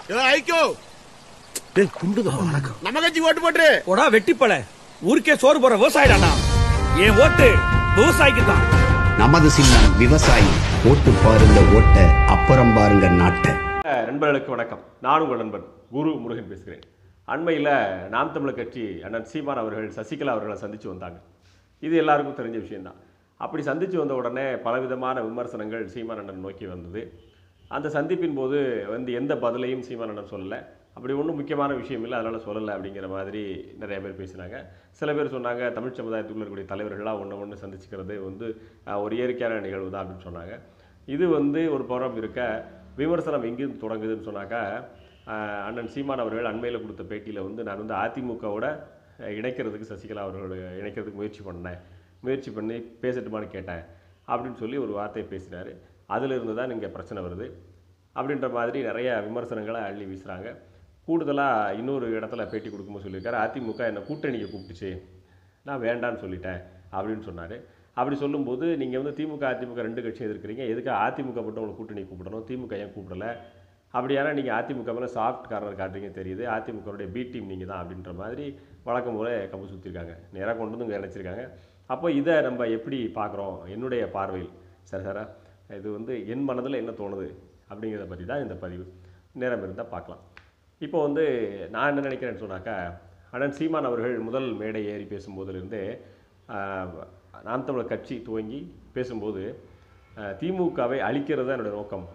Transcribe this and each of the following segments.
ஐக்கோ டேய் குண்டுதா நம்ம கட்சி ஓட்டு போட்டு போடா வெட்டிப்பல ஊருக்கே சோறு போற விவசாயிடா என் ஓட்டு விவசாயிக்கு தான் நமது சின்னம் விவசாயி ஓட்டு பாருங்க ஓட்ட அப்புறம் பாருங்க நாட்டை நண்பர்களுக்கு வணக்கம் நான் உங்கள் நண்பன் குரு முருகன் பேசுகிறேன் அண்மையில் நாம் தமிழர் கட்சி அண்ணன் சீமான் அவர்கள் சசிகலா அவர்களை சந்தித்து வந்தாங்க இது எல்லாருக்கும் தெரிஞ்ச விஷயம்தான் அப்படி சந்தித்து வந்த உடனே பலவிதமான விமர்சனங்கள் சீமான் அண்ணன் நோக்கி வந்தது அந்த சந்திப்பின் போது வந்து எந்த பதிலையும் சீமான் அண்ணன் சொல்லலை அப்படி ஒன்றும் முக்கியமான விஷயம் இல்லை அதனால் சொல்லலை அப்படிங்கிற மாதிரி நிறைய பேர் பேசினாங்க சில பேர் சொன்னாங்க தமிழ் சமுதாயத்துக்குள்ள இருக்கக்கூடிய தலைவர்களாக ஒன்று ஒன்று சந்திச்சுக்கிறது வந்து அஹ், ஒரு இயற்கையான நிகழ்வு தான் அப்படின்னு சொன்னாங்க இது வந்து ஒரு புறம் இருக்க விமர்சனம் எங்கிருந்து தொடங்குதுன்னு சொன்னாக்கா ஆஹ், அண்ணன் சீமான் அவர்கள் அண்மையில் கொடுத்த பேட்டியில் வந்து நான் வந்து அதிமுகவோட அஹ், இணைக்கிறதுக்கு சசிகலா அவர்களோட இணைக்கிறதுக்கு முயற்சி பண்ணேன் முயற்சி பண்ணி பேசட்டுமான்னு கேட்டேன் அப்படின்னு சொல்லி ஒரு வார்த்தையை பேசினார் அதிலிருந்து தான் இங்கே பிரச்சனை வருது அப்படின்ற மாதிரி நிறைய விமர்சனங்களை அள்ளி வீசுகிறாங்க கூடுதலாக இன்னொரு இடத்துல பேட்டி கொடுக்கும்போது சொல்லியிருக்காரு அதிமுக என்னை கூட்டணிக்கு கூப்பிட்டுச்சு நான் வேண்டான்னு சொல்லிட்டேன் அப்படின்னு சொன்னார் அப்படி சொல்லும்போது நீங்கள் வந்து திமுக அதிமுக ரெண்டு கட்சியும் எதிர்க்கிறீங்க எதுக்கு அதிமுக மட்டும் உங்களை கூட்டணி கூப்பிடணும் திமுக ஏன் கூப்பிடல அப்படியானா நீங்கள் அதிமுக மேலே சாஃப்ட் கார்னர் காட்டுறீங்க தெரியுது அதிமுகவுடைய பி டீம் நீங்கள் தான் அப்படின்ற மாதிரி வழக்கம் போல கம்பு சுற்றிருக்காங்க நேராக கொண்டு வந்து இங்கே இணைச்சிருக்காங்க அப்போ இதை நம்ம எப்படி பார்க்குறோம் என்னுடைய பார்வையில் சரி சாரா இது வந்து என் மனதில் என்ன தோணுது அப்படிங்கிறத பற்றி தான் இந்த பதிவு நேரம் இருந்தால் பார்க்கலாம் இப்போ வந்து நான் என்ன நினைக்கிறேன்னு சொன்னாக்கா அண்ணன் சீமான் அவர்கள் முதல் மேடை ஏறி பேசும்போதிலிருந்தே ஆஹ், நாம் தமிழர் கட்சி துவங்கி பேசும்போது ஆஹ், திமுகவை அழிக்கிறது தான் என்னுடைய நோக்கம்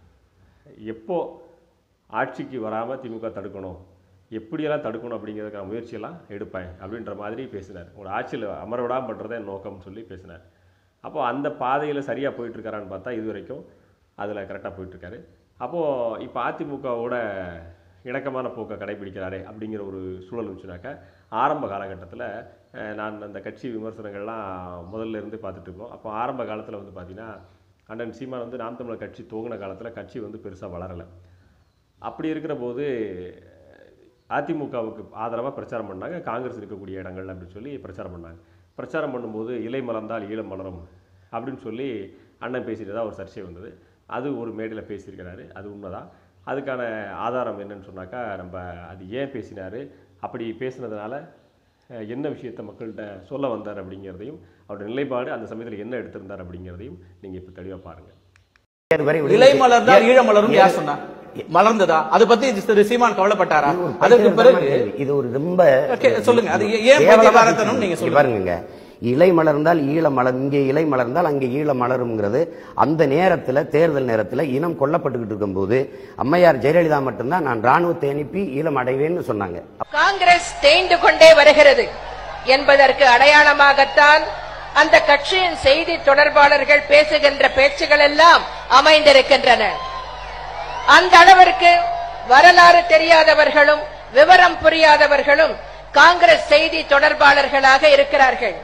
எப்போ ஆட்சிக்கு வராமல் திமுக தடுக்கணும் எப்படியெல்லாம் தடுக்கணும் அப்படிங்கிறதுக்கான முயற்சியெல்லாம் எடுப்பேன் அப்படின்ற மாதிரி பேசினார் உங்களை ஆட்சியில் அமர விடாமல் பண்ணுறதே என் நோக்கம்னு சொல்லி பேசினார் அப்போ அந்த பாதையில் சரியாக போயிட்டுருக்காரான்னு பார்த்தா இது வரைக்கும் அதில் கரெக்டாக போயிட்டுருக்காரு அப்போது இப்போ அதிமுகவோட இணக்கமான போக்கை கடைபிடிக்கிறாரே அப்படிங்கிற ஒரு சூழல் இருந்துச்சுனாக்கா ஆரம்ப காலகட்டத்தில் அஹ், நான் அந்த கட்சி விமர்சனங்கள்லாம் முதல்ல இருந்து பார்த்துட்டு இருக்கோம் அப்போ ஆரம்ப காலத்தில் வந்து பார்த்தீங்கன்னா அண்ணன் சீமான் வந்து நாம் தமிழர் கட்சி துவங்கின காலத்தில் கட்சி வந்து பெருசாக வளரலை அப்படி இருக்கிற போது அதிமுகவுக்கு ஆதரவாக பிரச்சாரம் பண்ணாங்க காங்கிரஸ் இருக்கக்கூடிய இடங்கள் அப்படின்னு சொல்லி பிரச்சாரம் பண்ணாங்க பிரச்சாரம் பண்ணும்போது இலை மலர்ந்தால் ஈழம் மலரும் அப்படின்னு சொல்லி அண்ணன் பேசிட்டு ஒரு சர்ச்சை வந்தது அது ஒரு மேடையில் பேசியிருக்கிறாரு அது உண்மைதான் அதுக்கான ஆதாரம் என்னன்னு சொன்னாக்கா நம்ம அது ஏன் பேசினார் அப்படி பேசுனதுனால அஹ், என்ன விஷயத்தை மக்கள்கிட்ட சொல்ல வந்தார் அப்படிங்கிறதையும் அவருடைய நிலைப்பாடு அந்த சமயத்தில் என்ன எடுத்திருந்தார் அப்படிங்கிறதையும் நீங்கள் இப்போ தெளிவாக பாருங்கள் இலை மலர்ந்தால் ஈழ மலரும் யார் சொன்னா மலர்ந்ததா அதை பத்தி திரு சீமான் கவலைப்பட்டாரா அதற்கு பிறகு இது ஒரு ரொம்ப Okay, சொல்லுங்க. அது ஏ- ஏன் கேவலமா பைத்தியக்காரத்தனம் நீங்க இங்க சொல்லுங்க. பாருங்க இலை மலர்ந்தால் ஈழ மலர் இங்கே இலை மலர்ந்தால் அங்கே ஈழ மலருங்கிறது அந்த நேரத்துல தேர்தல் நேரத்துல இனம் கொல்லப்பட்டுக்கிட்டு இருக்கும்போது அம்மையார் ஜெயலலிதா மட்டும்தான் நான் ராணுவத்தை அனுப்பி ஈழம் அடைவேன்னு சொன்னாங்க காங்கிரஸ் தேய்ந்து கொண்டே வருகிறது என்பதற்கு அடையாளமாகத்தான் அந்த கட்சியின் செய்தி தொடர்பாளர்கள் பேசுகின்ற பேச்சுகள் எல்லாம் அமைந்திருக்கின்றன அந்த அளவிற்கு வரலாறு தெரியாதவர்களும் விவரம் புரியாதவர்களும் காங்கிரஸ் செய்தி தொடர்பாளர்களாக இருக்கிறார்கள்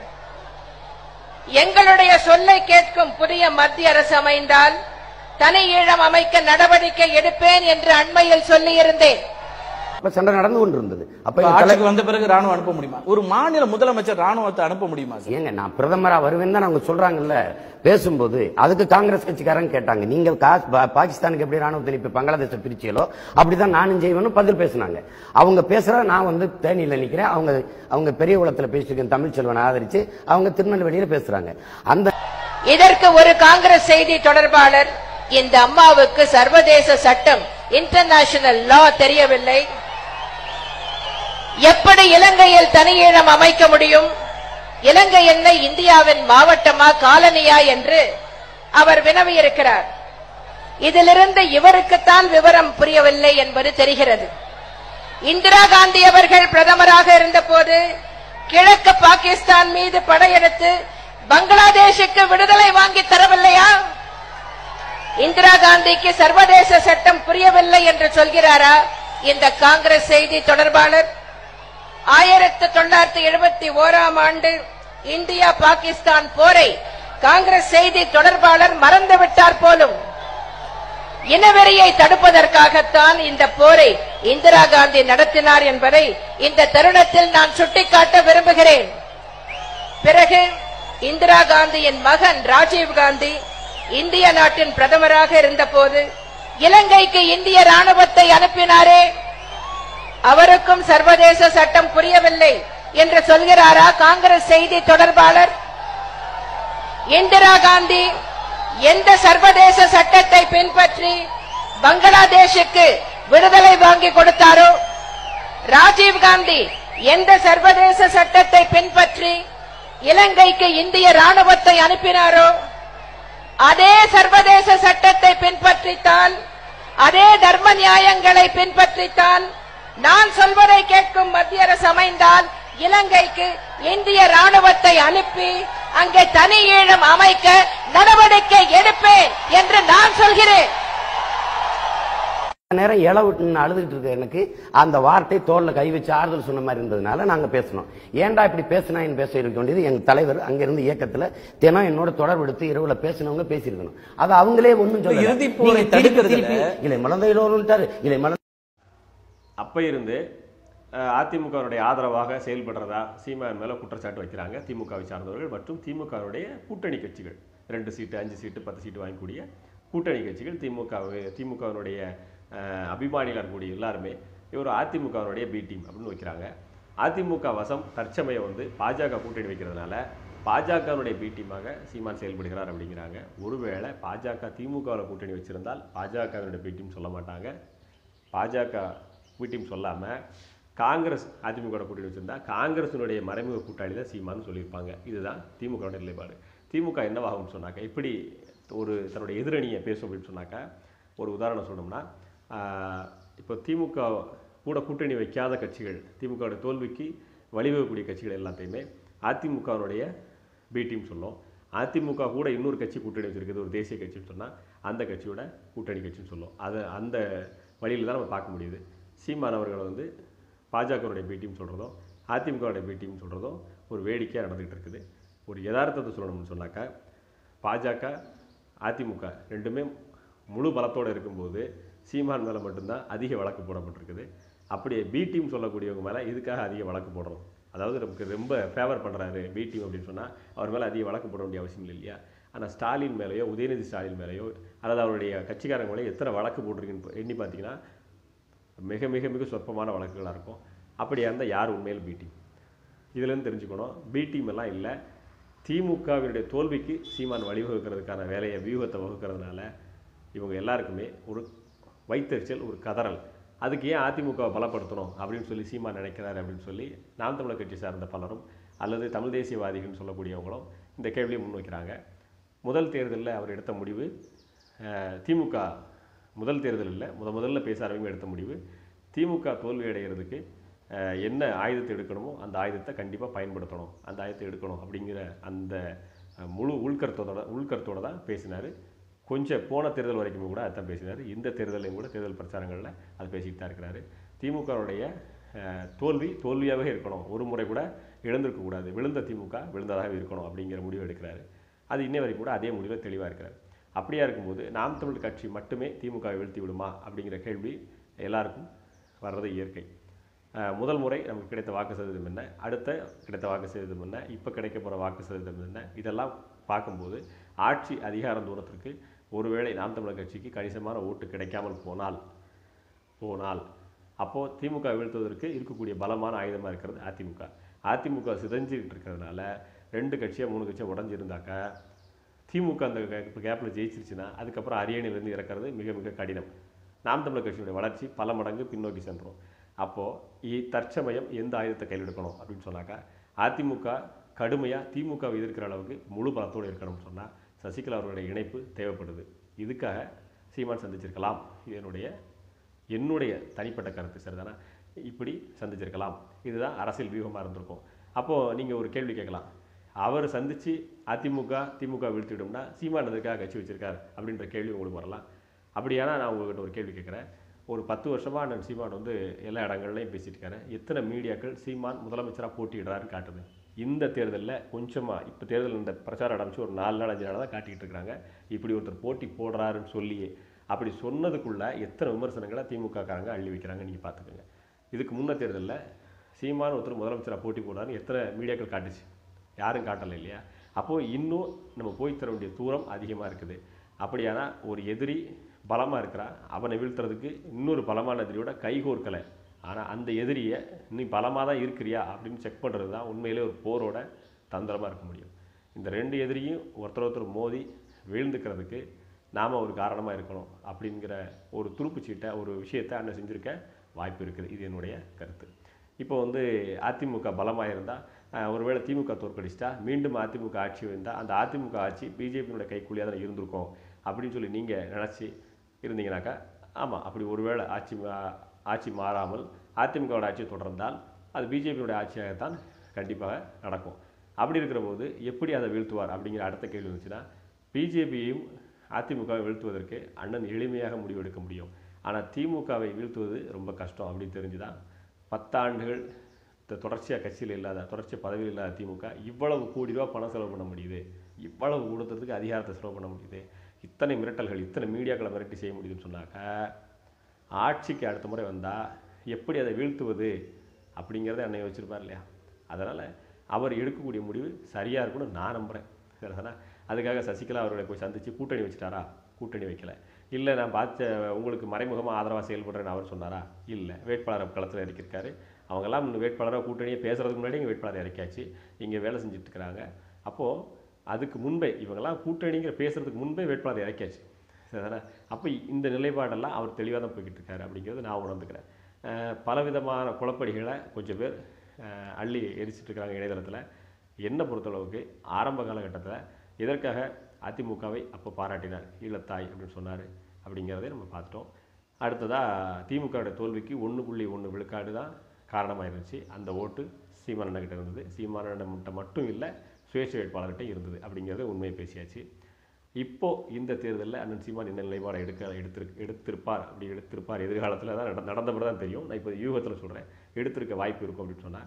எங்களுடைய சொல்லை கேட்கும் புதிய மத்திய அரசு அமைந்தால் தனி ஈழம் அமைக்க நடவடிக்கை எடுப்பேன் என்று அண்மையில் சொல்லியிருந்தேன் அப்ப சண்டை நடந்து கொண்டு இருந்தது அப்ப இப்ப இந்த ஆட்சிக்கு தலை- வந்த பிறகு ராணுவம் அனுப்ப முடியுமா ஒரு மாநில முதலமைச்சர் ராணுவத்தை அனுப்ப முடியுமா சார் ஏங்க நான் பிரதமரா வருவேன் தான் அவங்க சொல்றாங்கல்ல பேசும்போது அதுக்கு காங்கிரஸ் கட்சிக்காரங்க கேட்டாங்க நீங்க கா- பா- பாகிஸ்தானுக்கு எப்படி ராணுவத்தை இப்ப பங்களாதேச பிரிச்சியலோ அப்படிதான் நானும் செய்வேன்னு பதில் பேசினாங்க அவங்க பேசுற நான் வந்து தேனியில நிக்கிறேன் அவங்க அவங்க பெரிய குளத்துல பேசியிருக்கேன் தமிழ்ச்செல்வனை ஆதரிச்சு அவங்க திருநெல்வேலியில பேசுறாங்க அந்த இதற்கு ஒரு காங்கிரஸ் செய்தி தொடர்பாளர் இந்த அம்மாவுக்கு சர்வதேச சட்டம் இன்டர்நேஷனல் லா தெரியவில்லை எப்படி இலங்கையில் தனியீழம் அமைக்க முடியும் இலங்கை என்ன இந்தியாவின் மாவட்டமா காலனியா என்று அவர் வினவியிருக்கிறார் இதிலிருந்து இவருக்குத்தான் விவரம் புரியவில்லை என்பது தெரிகிறது இந்திரா காந்தி அவர்கள் பிரதமராக இருந்தபோது கிழக்கு பாகிஸ்தான் மீது படையெடுத்து பங்களாதேஷுக்கு விடுதலை வாங்கி தரவில்லையா இந்திரா காந்திக்கு சர்வதேச சட்டம் புரியவில்லை என்று சொல்கிறாரா இந்த காங்கிரஸ் செய்தி தொடர்பாளர் ஆயிரத்து தொள்ளாயிரத்தி எழுபத்தி ஓராம் ஆண்டு இந்தியா பாகிஸ்தான் போரை காங்கிரஸ் செய்தி தொடர்பாளர் மறந்துவிட்டார் போலும் இனவெறியை தடுப்பதற்காகத்தான் இந்த போரை இந்திரா காந்தி நடத்தினார் என்பதை இந்த தருணத்தில் நான் சுட்டிக்காட்ட விரும்புகிறேன் பிறகு இந்திரா காந்தியின் மகன் ராஜீவ் காந்தி இந்திய நாட்டின் பிரதமராக இருந்தபோது இலங்கைக்கு இந்திய ராணுவத்தை அனுப்பினாரே அவருக்கும் சர்வதேச சட்டம் புரியவில்லை என்று சொல்கிறாரா காங்கிரஸ் செய்தி தொடர்பாளர் இந்திரா காந்தி எந்த சர்வதேச சட்டத்தை பின்பற்றி பங்களாதேஷுக்கு விடுதலை வாங்கி கொடுத்தாரோ ராஜீவ் காந்தி எந்த சர்வதேச சட்டத்தை பின்பற்றி இலங்கைக்கு இந்திய ராணுவத்தை அனுப்பினாரோ அதே சர்வதேச சட்டத்தை பின்பற்றித்தான் அதே தர்ம நியாயங்களை பின்பற்றித்தான் நான் சொல்வதை கேட்கும் மத்திய அரசு அமைந்தால் இலங்கைக்கு இந்திய ராணுவத்தை அனுப்பி அங்கே தனி ஈழம் அமைக்க நடவடிக்கை எடுப்பேன் என்று நான் சொல்கிறேன் நேரம் இலை விட்டு நின்னு அழுதுகிட்டு இருக்க எனக்கு அந்த வார்த்தை தோல்ல கை வச்சு ஆறுதல் சொன்ன மாதிரி இருந்ததுனால நாங்க பேசணும் ஏன்டா இப்படி பேசினா என் பேச இருக்க வேண்டியது எங்க தலைவர் அங்க இருந்து இயக்கத்துல தினம் என்னோட தொடர்பு எடுத்து இரவுல பேசினவங்க பேசியிருக்கணும் அது அவங்களே ஒண்ணும் சொல்லல இறுதிப் போரை நீங்க திருப்பி தடுக்கிறதுல- திருப்பி இல்லை மலந்தையிலோருன்ட்டாரு இல்லை மலர் அப்ப இருந்து அஹ், அதிமுகவினுடைய ஆதரவாக செயல்படுறதா சீமான் மேல குற்றச்சாட்டு வைக்கிறாங்க திமுகவை சார்ந்தவர்கள் மற்றும் திமுகவுடைய கூட்டணி கட்சிகள் ரெண்டு சீட்டு அஞ்சு சீட்டு பத்து சீட்டு வாங்கக்கூடிய கூட்டணி கட்சிகள் திமுக திமுகவினுடைய அபிமானிகள் இருக்கக்கூடிய எல்லாருமே இவர் அதிமுகவினுடைய பி டீம் அப்படின்னு வைக்கிறாங்க அதிமுக வசம் தற்சமயம் வந்து பாஜக கூட்டணி வைக்கிறதுனால பாஜகவினுடைய பி டீமாக சீமான் செயல்படுகிறார் அப்படிங்கிறாங்க ஒருவேளை பாஜக திமுகவில் கூட்டணி வச்சிருந்தால் பாஜகவினுடைய பி டீம் சொல்ல மாட்டாங்க பாஜக மீட்டிங் சொல்லாமல் காங்கிரஸ் அதிமுக கூட்டணி வச்சிருந்தா காங்கிரசினுடைய மறைமுக கூட்டாளி தான் சீமான்னு சொல்லியிருப்பாங்க இதுதான் திமுக நிலைப்பாடு திமுக என்னவாகும்னு சொன்னாக்க இப்படி ஒரு தன்னுடைய எதிரணியை பேசும் அப்படின்னு சொன்னாக்கா ஒரு உதாரணம் சொன்னோம்னா ஆஹ், இப்போ திமுக கூட கூட்டணி வைக்காத கட்சிகள் திமுகவுடைய தோல்விக்கு வழிவகக்கூடிய கட்சிகள் எல்லாத்தையுமே அதிமுகவினுடைய பி டீம் சொல்லும் அதிமுக கூட இன்னொரு கட்சி கூட்டணி வச்சிருக்குது ஒரு தேசிய கட்சின்னு சொன்னால் அந்த கட்சியோட கூட்டணி கட்சின்னு சொல்லும் அது அந்த வழியில் தான் நம்ம பார்க்க முடியுது சீமான் அவர்கள் வந்து பாஜகவுடைய பி டீம் சொல்கிறதும் அதிமுகவுடைய பி டீம் சொல்கிறதும் ஒரு வேடிக்கையாக நடந்துகிட்டு இருக்குது ஒரு யதார்த்தத்தை சொல்லணும்னு சொன்னாக்கா பாஜக அதிமுக ரெண்டுமே முழு பலத்தோடு இருக்கும்போது சீமான் மேலே மட்டும்தான் அதிக வழக்கு போடப்பட்டிருக்குது அப்படியே பி டீம் சொல்லக்கூடியவங்க மேலே இதுக்காக அதிக வழக்கு போடுறோம் அதாவது நமக்கு ரொம்ப ஃபேவர் பண்ணுறாரு பி டீம் அப்படின்னு சொன்னால் அவர் மேலே அதிக வழக்கு போட வேண்டிய அவசியம் இல்லை இல்லையா ஆனால் ஸ்டாலின் மேலேயோ உதயநிதி ஸ்டாலின் மேலேயோ அல்லது அவருடைய கட்சிக்காரங்க மேலேயோ எத்தனை வழக்கு போட்டிருக்குன்னு எண்ணி பார்த்தீங்கன்னா மிக மிக மிக சொற்பமான வழக்குகளாக இருக்கும் அப்படியா இருந்தால் யார் உண்மையில் பி டீம் இதுலேருந்து தெரிஞ்சுக்கணும் பி டீம் எல்லாம் இல்லை திமுகவினுடைய தோல்விக்கு சீமான் வழிவகுக்கிறதுக்கான வேலையை வியூகத்தை வகுக்கிறதுனால இவங்க எல்லாருக்குமே ஒரு வைத்தறிச்சல் ஒரு கதறல் அதுக்கு ஏன் அதிமுகவை பலப்படுத்தணும் அப்படின்னு சொல்லி சீமான் நினைக்கிறாரு அப்படின்னு சொல்லி நாம் தமிழர் கட்சி சார்ந்த பலரும் அல்லது தமிழ் தேசியவாதிகள்னு சொல்லக்கூடியவங்களும் இந்த கேள்வியை முன்வைக்கிறாங்க முதல் தேர்தலில் அவர் எடுத்த முடிவு அஹ், திமுக முதல் தேர்தலில் முத முதல்ல பேச ஆரம்பிங்க எடுத்த முடிவு திமுக தோல்வி அடைகிறதுக்கு அஹ், என்ன ஆயுதத்தை எடுக்கணுமோ அந்த ஆயுதத்தை கண்டிப்பாக பயன்படுத்தணும் அந்த ஆயுதத்தை எடுக்கணும் அப்படிங்கிற அந்த அஹ், முழு உள்கருத்தோட உள்கருத்தோட தான் பேசினார் கொஞ்சம் போன தேர்தல் வரைக்குமே கூட அதான் பேசினார் இந்த தேர்தலையும் கூட தேர்தல் பிரச்சாரங்களில் அது பேசிக்கிட்டு தான் இருக்கிறாரு திமுகவுடைய அஹ், தோல்வி தோல்வியாகவே இருக்கணும் ஒரு முறை கூட இழந்திருக்கக்கூடாது விழுந்த திமுக விழுந்ததாகவே இருக்கணும் அப்படிங்கிற முடிவு எடுக்கிறாரு அது இன்னை வரைக்கும் கூட அதே முடிவில் தெளிவாக இருக்கிறார் அப்படியா இருக்கும்போது நாம் தமிழ் கட்சி மட்டுமே திமுக வீழ்த்தி விடுமா அப்படிங்கிற கேள்வி எல்லாருக்கும் வர்றது இயற்கை அஹ், முதல் முறை நமக்கு கிடைத்த வாக்கு சதவீதம் என்ன அடுத்த கிடைத்த வாக்கு சதவீதம் என்ன இப்போ கிடைக்க போகிற வாக்கு சதவீதம் என்ன இதெல்லாம் பார்க்கும்போது ஆட்சி அதிகாரம் தூரத்திற்கு ஒருவேளை நாம் தமிழர் கட்சிக்கு கணிசமான ஓட்டு கிடைக்காமல் போனால் போனால் அப்போது திமுக வீழ்த்துவதற்கு இருக்கக்கூடிய பலமான ஆயுதமாக இருக்கிறது அதிமுக அதிமுக சிதைஞ்சிக்கிட்டு இருக்கிறதுனால ரெண்டு கட்சியாக மூணு கட்சியாக உடஞ்சிருந்தாக்கா திமுக அந்த கேப்பில் ஜெயிச்சிருச்சுன்னா அதுக்கப்புறம் அரியணையிலேருந்து இறக்கிறது மிக மிக கடினம் நாம் தமிழர் கட்சியுடைய வளர்ச்சி பல மடங்கு பின்னோக்கி சென்றோம் அப்போது தற்சமயம் எந்த ஆயுதத்தை கையில் எடுக்கணும் அப்படின்னு சொன்னாக்கா அதிமுக கடுமையாக திமுக எதிர்க்கிற அளவுக்கு முழு பலத்தோடு இருக்கணும்னு சொன்னால் சசிகலா அவர்களுடைய இணைப்பு தேவைப்படுது இதுக்காக சீமான் சந்திச்சிருக்கலாம் இது என்னுடைய என்னுடைய தனிப்பட்ட கருத்து சரிதானே இப்படி சந்திச்சிருக்கலாம் இதுதான் அரசியல் வியூகமாக இருந்திருக்கும் அப்போது நீங்கள் ஒரு கேள்வி கேட்கலாம் அவர் சந்தித்து அதிமுக திமுக வீழ்த்திவிடும்னா சீமான் எதுக்காக கட்சி வச்சிருக்கார் அப்படின்ற கேள்வி உங்களுக்கு வரலாம் அப்படியானா நான் உங்ககிட்ட ஒரு கேள்வி கேட்குறேன் ஒரு பத்து வருஷமாக அண்ணன் சீமான் வந்து எல்லா இடங்கள்லையும் பேசிட்டு இருக்காரு எத்தனை மீடியாக்கள் சீமான் முதலமைச்சராக போட்டியிடுறாருன்னு காட்டுது இந்த தேர்தலில் கொஞ்சமாக இப்போ தேர்தல் இந்த பிரச்சாரம் ஆரம்பிச்சு ஒரு நாலு நாள் அஞ்சு நாள் தான் காட்டிக்கிட்டு இருக்காங்க இப்படி ஒருத்தர் போட்டி போடுறாருன்னு சொல்லியே அப்படி சொன்னதுக்குள்ள எத்தனை விமர்சனங்களை திமுக காரங்க அள்ளி வைக்கிறாங்க நீங்கள் பார்த்துக்கோங்க இதுக்கு முன்ன தேர்தலில் சீமான் ஒருத்தர் முதலமைச்சராக போட்டி போடுறாருன்னு எத்தனை மீடியாக்கள் காட்டுச்சு யாரும் காட்டலை இல்லையா அப்போது இன்னும் நம்ம போய் தர வேண்டிய தூரம் அதிகமாக இருக்குது அப்படியானா ஒரு எதிரி பலமாக இருக்கிறா அவனை வீழ்த்துறதுக்கு இன்னொரு பலமான எதிரியோட கைகோர்க்கலை ஆனால் அந்த எதிரியை நீ பலமாக தான் இருக்கிறியா அப்படின்னு செக் பண்ணுறது தான் உண்மையிலே ஒரு போரோட தந்திரமாக இருக்க முடியும் இந்த ரெண்டு எதிரியும் ஒருத்தர் ஒருத்தர் மோதி வீழ்ந்துக்கிறதுக்கு நாம் ஒரு காரணமாக இருக்கணும் அப்படிங்கிற ஒரு துருப்புச்சீட்டை ஒரு விஷயத்தை அண்ணன் செஞ்சுருக்க வாய்ப்பு இருக்குது இது என்னுடைய கருத்து இப்போ வந்து அதிமுக பலமாக இருந்தால் ஒருவேளை திமுக தோற்கடிச்சிட்டா மீண்டும் அதிமுக ஆட்சி வந்தால் அந்த அதிமுக ஆட்சி பிஜேபியினுடைய கைக்கூலியாக தான் இருந்திருக்கும் அப்படின்னு சொல்லி நீங்கள் நினச்சி இருந்தீங்கனாக்கா ஆமாம் அப்படி ஒருவேளை ஆட்சி மா- ஆட்சி மாறாமல் அதிமுகவோட ஆட்சி தொடர்ந்தால் அது பிஜேபியினுடைய ஆட்சியாகத்தான் கண்டிப்பாக நடக்கும் அப்படி இருக்கிற போது எப்படி அதை வீழ்த்துவார் அப்படிங்கிற அடுத்த கேள்வி இருந்துச்சுன்னா பிஜேபியையும் அதிமுகவை வீழ்த்துவதற்கு அண்ணன் எளிமையாக முடிவெடுக்க முடியும் ஆனால் திமுகவை வீழ்த்துவது ரொம்ப கஷ்டம் அப்படின்னு தெரிஞ்சுதான் பத்தாண்டுகள் த- தொடர்ச்சியாக கட்சியில் இல்லாத தொடர்ச்சியாக பதவியில் இல்லாத திமுக இவ்வளவு கோடி ரூபா பணம் செலவு பண்ண முடியுது இவ்வளவு கொடுத்ததுக்கு அதிகாரத்தை செலவு பண்ண முடியுது இத்தனை மிரட்டல்கள் இத்தனை மீடியாக்களை மிரட்டி செய்ய முடியுதுன்னு சொன்னாக்கா ஆட்சிக்கு அடுத்த முறை வந்தால் எப்படி அதை வீழ்த்துவது அப்படிங்கிறத அன்னை வச்சுருப்பார் இல்லையா அதனால் அவர் எடுக்கக்கூடிய முடிவு சரியாக இருக்கும்னு நான் நம்புகிறேன் சரிதானா அதுக்காக சசிகலா அவர்களை போய் சந்தித்து கூட்டணி வச்சுட்டாரா கூட்டணி வைக்கல இல்லை நான் பார்த்த உங்களுக்கு மறைமுகமாக ஆதரவாக செயல்படுறேன்னு அவர் சொன்னாரா இல்லை வேட்பாளரை களத்தில் இறக்கியிருக்காரு அவங்கெல்லாம் இன்னும் வேட்பாளராக கூட்டணியை பேசுறதுக்கு முன்னாடி இங்கே வேட்பாளர் இறக்கியாச்சு இங்கே வேலை செஞ்சுட்டு இருக்கிறாங்க அப்போது அதுக்கு முன்பே இவங்கெல்லாம் கூட்டணிங்கிற பேசுறதுக்கு முன்பே வேட்பாளர் இறக்கியாச்சு சரிதானே அப்போ இந்த நிலைப்பாடெல்லாம் அவர் தெளிவாக தான் போய்கிட்டு இருக்காரு அப்படிங்கிறது நான் உணர்ந்துக்கிறேன் அஹ் பலவிதமான குழப்படிகளை கொஞ்சம் பேர் அஹ் அள்ளி எரிச்சிட்டு இருக்காங்க இணையதளத்தில் என்னை பொறுத்தளவுக்கு ஆரம்ப காலகட்டத்தில் எதற்காக அதிமுகவை அப்போ பாராட்டினார் ஈழத்தாய் அப்படின்னு சொன்னார் அப்படிங்கிறதை நம்ம பார்த்துட்டோம் அடுத்ததாக திமுகவுடைய தோல்விக்கு ஒன்று புள்ளி ஒன்று விழுக்காடு தான் காரணமாக இருந்துச்சு அந்த ஓட்டு சீமானண்ண கிட்ட இருந்தது சீமானண்ண மட்டும் இல்லை சுயேட்சை வேட்பாளர்கிட்ட இருந்தது அப்படிங்கிறத உண்மையை பேசியாச்சு இப்போ இந்த தேர்தலில் அண்ணன் சீமான் என்ன நிலைப்பாடை எடுக்க எடுத்திருக்கு எடுத்திருப்பார் அப்படி எடுத்திருப்பார் எதிர்காலத்தில் தான் நட- நடந்த பிறகு தான் தெரியும் நான் இப்போ யூகத்தில் சொல்கிறேன் எடுத்திருக்க வாய்ப்பு இருக்கும் அப்படின்னு சொன்னால்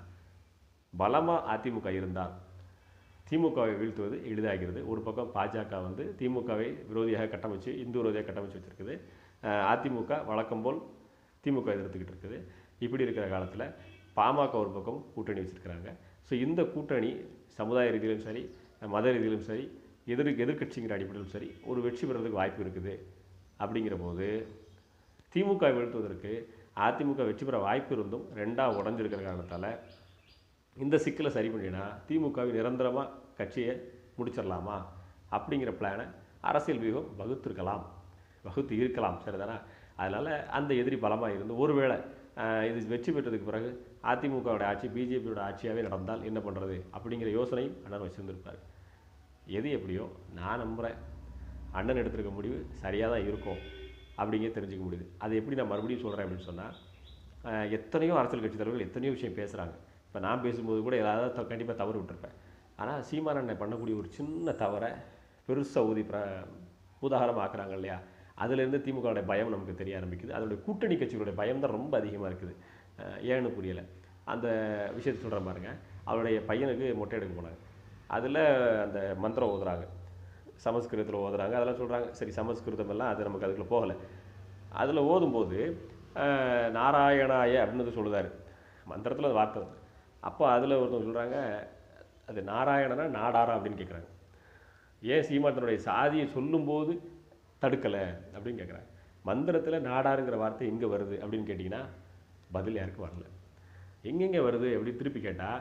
பலமாக அதிமுக இருந்தால் திமுகவை வீழ்த்துவது எளிதாகிறது ஒரு பக்கம் பாஜக வந்து திமுகவை விரோதியாக கட்டமைச்சு இந்து விரோதியாக கட்டமைச்சு வச்சிருக்குது அஹ் அதிமுக வழக்கம் போல் திமுக எதிர்த்துக்கிட்டு இருக்குது இப்படி இருக்கிற காலத்தில் பாமக ஒரு பக்கம் கூட்டணி வச்சிருக்கிறாங்க ஸோ இந்த கூட்டணி சமுதாய ரீதியிலும் சரி மத ரீதியிலும் சரி எதிர் எதிர்க்கட்சிங்கிற அடிப்படையிலும் சரி ஒரு வெற்றி பெறதுக்கு வாய்ப்பு இருக்குது அப்படிங்கிற போது திமுக வீழ்த்துவதற்கு அதிமுக வெற்றி பெற வாய்ப்பு இருந்தும் ரெண்டாக உடஞ்சிருக்கிற காரணத்தால் இந்த சிக்கலை சரி பண்ணினா திமுகவை நிரந்தரமாக கட்சியை முடிச்சிடலாமா அப்படிங்கிற பிளானை அரசியல் வியூகம் வகுத்திருக்கலாம் வகுத்து இருக்கலாம் சரிதானா அதனால் அந்த எதிரி பலமாக இருந்து ஒருவேளை ஆஹ், இது வெற்றி பெற்றதுக்கு பிறகு அதிமுகவோட ஆட்சி பிஜேபியோட ஆட்சியாகவே நடந்தால் என்ன பண்ணுறது அப்படிங்கிற யோசனையும் அண்ணன் வச்சுருந்துருப்பார் எது எப்படியோ நான் நம்புகிறேன் அண்ணன் எடுத்திருக்க முடிவு சரியாக தான் இருக்கும் அப்படிங்க தெரிஞ்சுக்க முடியுது அது எப்படி நான் மறுபடியும் சொல்கிறேன் அப்படின்னு சொன்னால் எத்தனையோ அரசியல் கட்சி தலைவர்கள் எத்தனையோ விஷயம் பேசுகிறாங்க இப்போ நான் பேசும்போது கூட ஏதாவது கண்டிப்பாக தவறு விட்டுருப்பேன் ஆனால் சீமான் அண்ணன் பண்ணக்கூடிய ஒரு சின்ன தவறை பெருசாக ஊதி பிர உதாரணமாக ஆக்குறாங்க இல்லையா அதுலேருந்து திமுகவோட பயம் நமக்கு தெரிய ஆரம்பிக்குது அதோடைய கூட்டணி கட்சிகளுடைய பயம் தான் ரொம்ப அதிகமாக இருக்குது அஹ் ஏன்னு புரியலை அந்த விஷயத்தை சொல்கிறேன் பாருங்க அவருடைய பையனுக்கு மொட்டை எடுக்க போனாங்க அதில் அந்த மந்திரம் ஓதுறாங்க சமஸ்கிருதத்தில் ஓதுறாங்க அதெல்லாம் சொல்கிறாங்க சரி சமஸ்கிருதம் எல்லாம் அது நமக்கு அதுக்குள்ள போகலை அதில் ஓதும்போது அஹ், நாராயணாய அப்படின்னு சொல்லுதாரு மந்திரத்தில் அது வார்த்தை வருது அப்போ அதில் ஒருத்தவங்க சொல்கிறாங்க அது நாராயணனா நாடாரா அப்படின்னு கேட்குறாங்க ஏன் சீமாத்தனுடைய சாதியை சொல்லும்போது தடுக்கலை அப்படின்னு கேட்குறாங்க மந்திரத்தில் நாடாருங்கிற வார்த்தை எங்கே வருது அப்படின்னு கேட்டிங்கன்னா பதில் யாருக்கும் வரல எங்கெங்கே வருது அப்படின்னு திருப்பி கேட்டால்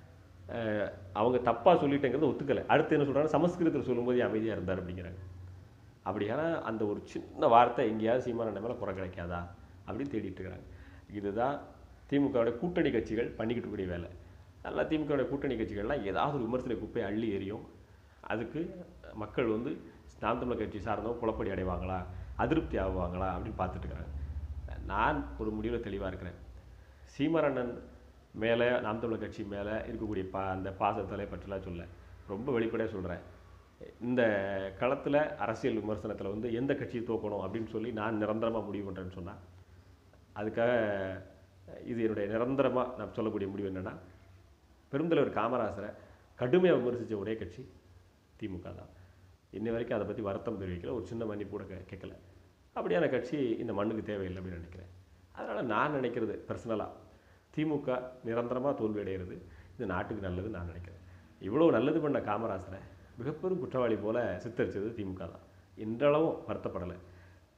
அவங்க தப்பாக சொல்லிட்டேங்கிறத ஒத்துக்கலை அடுத்து என்ன சொல்கிறாங்க சமஸ்கிருதத்தில் சொல்லும்போது ஏன் அமைதியாக இருந்தார் அப்படிங்கிறாங்க அப்படியான அந்த ஒரு சின்ன வார்த்தை எங்கேயாவது சீமான மேலே குறை கிடைக்காதா அப்படின்னு தேடிட்டு இருக்கிறாங்க இதுதான் திமுகவுடைய கூட்டணி கட்சிகள் பண்ணிக்கிட்டு இருக்கக்கூடிய வேலை நல்லா திமுகவுடைய கூட்டணி கட்சிகள்லாம் ஏதாவது ஒரு விமர்சன குப்பை அள்ளி எறியும் அதுக்கு மக்கள் வந்து நாம் தமிழர் கட்சி சார்ந்தவங்க குழப்படி அடைவாங்களா அதிருப்தி ஆகுவாங்களா அப்படின்னு பார்த்துட்டு இருக்கிறாங்க நான் ஒரு முடிவில் தெளிவாக இருக்கிறேன் சீமரண்ணன் மேலே நாம் தமிழர் கட்சி மேலே இருக்கக்கூடிய பா அந்த பாசத்தலை பற்றிலாம் சொல்ல ரொம்ப வெளிப்படையாக சொல்கிறேன் இந்த களத்தில் அரசியல் விமர்சனத்தில் வந்து எந்த கட்சியை தோக்கணும் அப்படின்னு சொல்லி நான் நிரந்தரமாக முடிவு பண்ணுறேன்னு சொன்னால் அதுக்காக இது என்னுடைய நிரந்தரமாக நான் சொல்லக்கூடிய முடிவு என்னென்னா பெருந்தலைவர் காமராசரை கடுமையாக விமர்சித்த ஒரே கட்சி திமுக தான் இன்னை வரைக்கும் அதை பற்றி வருத்தம் தெரிவிக்கல ஒரு சின்ன மன்னிப்பு கூட கே- கேட்கல அப்படியான கட்சி இந்த மண்ணுக்கு தேவையில்லை அப்படின்னு நினைக்கிறேன் அதனால் நான் நினைக்கிறது பர்சனலாக திமுக நிரந்தரமாக தோல்வி அடைகிறது இது நாட்டுக்கு நல்லதுன்னு நான் நினைக்கிறேன் இவ்வளோ நல்லது பண்ண காமராசரை மிகப்பெரும் குற்றவாளி போல சித்தரிச்சது திமுக தான் இன்றளவும் வருத்தப்படலை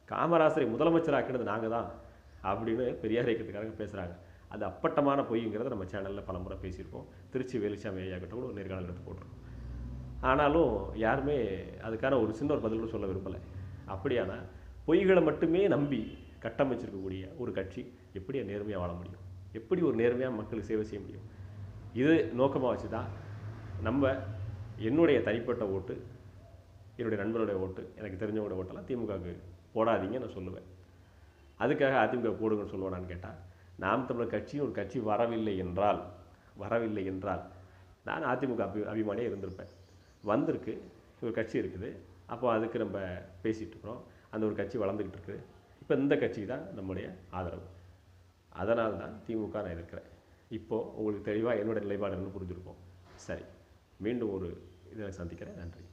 காமராசரை முதலமைச்சராக்கினது நாங்கள் தான் அப்படின்னு பெரியார் இயக்கத்துக்காரங்க பேசுகிறாங்க அது அப்பட்டமான பொய்ங்கிறத நம்ம சேனலில் பலமுறை பேசியிருக்கோம் திருச்சி வேலுச்சாமி ஐயா கிட்ட கூட ஒரு நேர்காணல் எடுத்து போட்டிருக்கோம் ஆனாலும் யாருமே அதுக்கான ஒரு சின்ன ஒரு பதில் கூட சொல்ல விரும்பலை அப்படியானா பொய்களை மட்டுமே நம்பி கட்டமைச்சிருக்கக்கூடிய ஒரு கட்சி எப்படி நேர்மையாக வாழ முடியும் எப்படி ஒரு நேர்மையாக மக்களுக்கு சேவை செய்ய முடியும் இது நோக்கமாக வச்சு தான் நம்ம என்னுடைய தனிப்பட்ட ஓட்டு என்னுடைய நண்பருடைய ஓட்டு எனக்கு தெரிஞ்சவங்களுடைய ஓட்டெல்லாம் திமுகவுக்கு போடாதீங்க நான் சொல்லுவேன் அதுக்காக அதிமுக போடுங்கன்னு சொல்லுவானான்னு கேட்டால் நாம் தமிழர் கட்சியும் ஒரு கட்சி வரவில்லை என்றால் வரவில்லை என்றால் நான் அதிமுக அபி அபிமானியே இருந்திருப்பேன் வந்திருக்கு ஒரு கட்சி இருக்குது அப்போ அதுக்கு நம்ம பேசிகிட்டு இருக்கிறோம் அந்த ஒரு கட்சி வளர்ந்துக்கிட்டு இருக்குது இப்போ இந்த கட்சிக்கு தான் நம்முடைய ஆதரவு அதனால தான் திமுக நான் இருக்கிறேன் இப்போது உங்களுக்கு தெளிவாக என்னோட நிலைப்பாடு என்னன்னு புரிஞ்சிருக்கும் சரி மீண்டும் ஒரு இதில் சந்திக்கிறேன் நன்றி